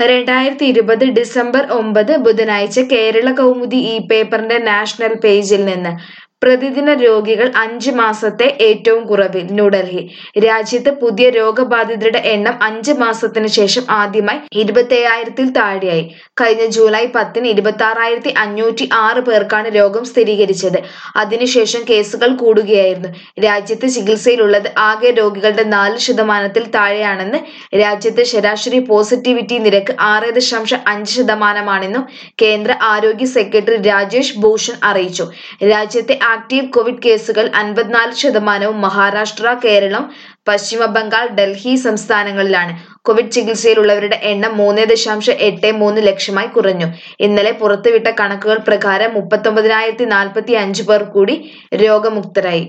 രണ്ടായിരത്തി ഇരുപത് ഡിസംബർ ഒമ്പത് ബുധനാഴ്ച കേരള കൗമുദി ഈ പേപ്പറിന്റെ നാഷണൽ പേജിൽ നിന്ന് പ്രതിദിന രോഗികൾ അഞ്ച് മാസത്തെ ഏറ്റവും കുറവ് ന്യൂഡൽഹി രാജ്യത്ത് പുതിയ രോഗബാധിതരുടെ എണ്ണം അഞ്ച് മാസത്തിന് ശേഷം ആദ്യമായി ഇരുപത്തേഴായിരത്തിൽ താഴെയായി കഴിഞ്ഞ ജൂലൈ പത്തിന് ഇരുപത്തി ആറായിരത്തി അഞ്ഞൂറ്റി ആറ് പേർക്കാണ് രോഗം സ്ഥിരീകരിച്ചത് അതിനുശേഷം കേസുകൾ കൂടുകയായിരുന്നു രാജ്യത്ത് ചികിത്സയിലുള്ളത് ആകെ രോഗികളുടെ നാല് ശതമാനത്തിൽ താഴെയാണെന്ന് രാജ്യത്തെ ശരാശരി പോസിറ്റിവിറ്റി നിരക്ക് ആറ് ദശാംശം അഞ്ച് ശതമാനമാണെന്നും കേന്ദ്ര ആരോഗ്യ സെക്രട്ടറി രാജേഷ് ഭൂഷൺ അറിയിച്ചു രാജ്യത്തെ ആക്റ്റീവ് കോവിഡ് കേസുകൾ അൻപത്തിനാല് ശതമാനവും മഹാരാഷ്ട്ര കേരളം പശ്ചിമ ബംഗാൾ ഡൽഹി സംസ്ഥാനങ്ങളിലാണ് കോവിഡ് ചികിത്സയിലുള്ളവരുടെ എണ്ണം മൂന്ന് ദശാംശം എട്ട് മൂന്ന് ലക്ഷമായി കുറഞ്ഞു ഇന്നലെ പുറത്തുവിട്ട കണക്കുകൾ പ്രകാരം മുപ്പത്തൊമ്പതിനായിരത്തി നാൽപ്പത്തി അഞ്ച് പേർ കൂടി രോഗമുക്തരായി